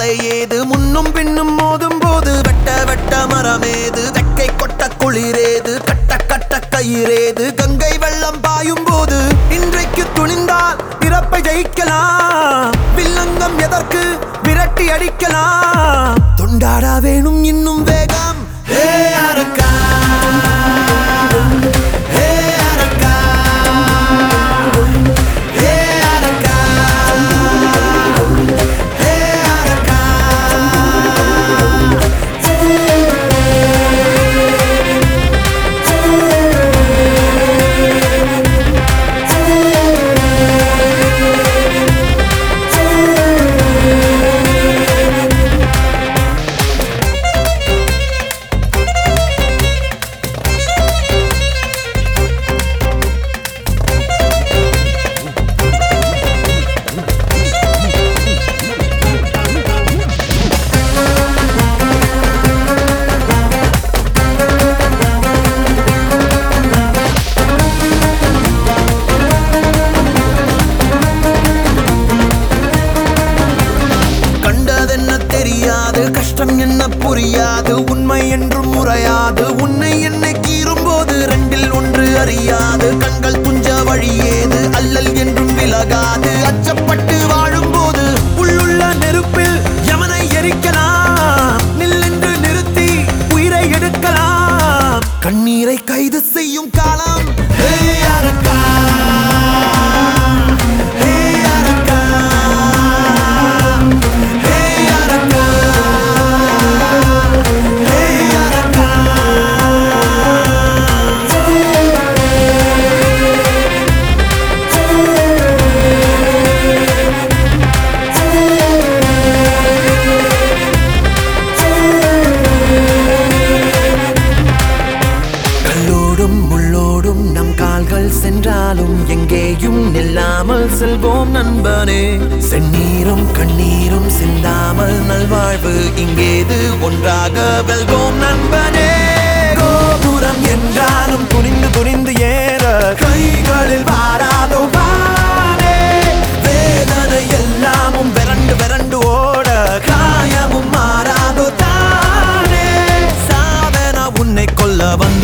மலை ஏது முன்னும் பின்னும் மோதும் போது வெட்ட வெட்ட மரமேது வெக்கை கொட்ட குளிரேது கட்ட கட்ட கயிறேது கங்கை வெள்ளம் பாயும் போது இன்றைக்கு துணிந்தால் இறப்பை ஜெயிக்கலாம் வில்லங்கம் எதற்கு விரட்டி அடிக்கலாம் தொண்டாட வேணும் இன்னும் வேகம் ஹே அரக்கா ஹே அரக்கா ஹே அரக்கா ஹே அரக்கா கண்டதென்ன தெரியாது கஷ்டம் என்ன புரியாது உண்மை என்றும் முறையாது உன்னை என்னை கீறும் போது ரெண்டில் ஒன்று அறியாது கண்கள் துஞ்ச வழியேது அல்லல் என்றும் விலகாது அச்சப்பட்டு வாழும்போது உள்ளுள்ள நெருப்பில் யமனை எரிக்கலாம் நில்லென்று நிறுத்தி உயிரை எடுக்கலாம் கண்ணீரை கைது செய்யும் காலம் ஹே அரக்கா ஹே அரக்கா ஹே அரக்கா ஹே அரக்கா கல்லோடும் முள்ளோடும் நம் கால்கள் சென்றாலும் எங்கேயும் நில்லாமல் செல்வோம் நண்பனே செந்நீரும் கண்ணீரும் சிந்தாமல் நல்வாழ்வு இங்கேது ஒன்றாக வெல்வோம் நண்பனே கோபுரம் என்றாலும் துணிந்து துணிந்து ஏற கைகளில் வாராதோ வானே வேதனை எல்லாமும் விரண்டு விரண்டு ஓட காயமும் மாறாதோ தானே சாதன உன்னை கொல்ல வந்து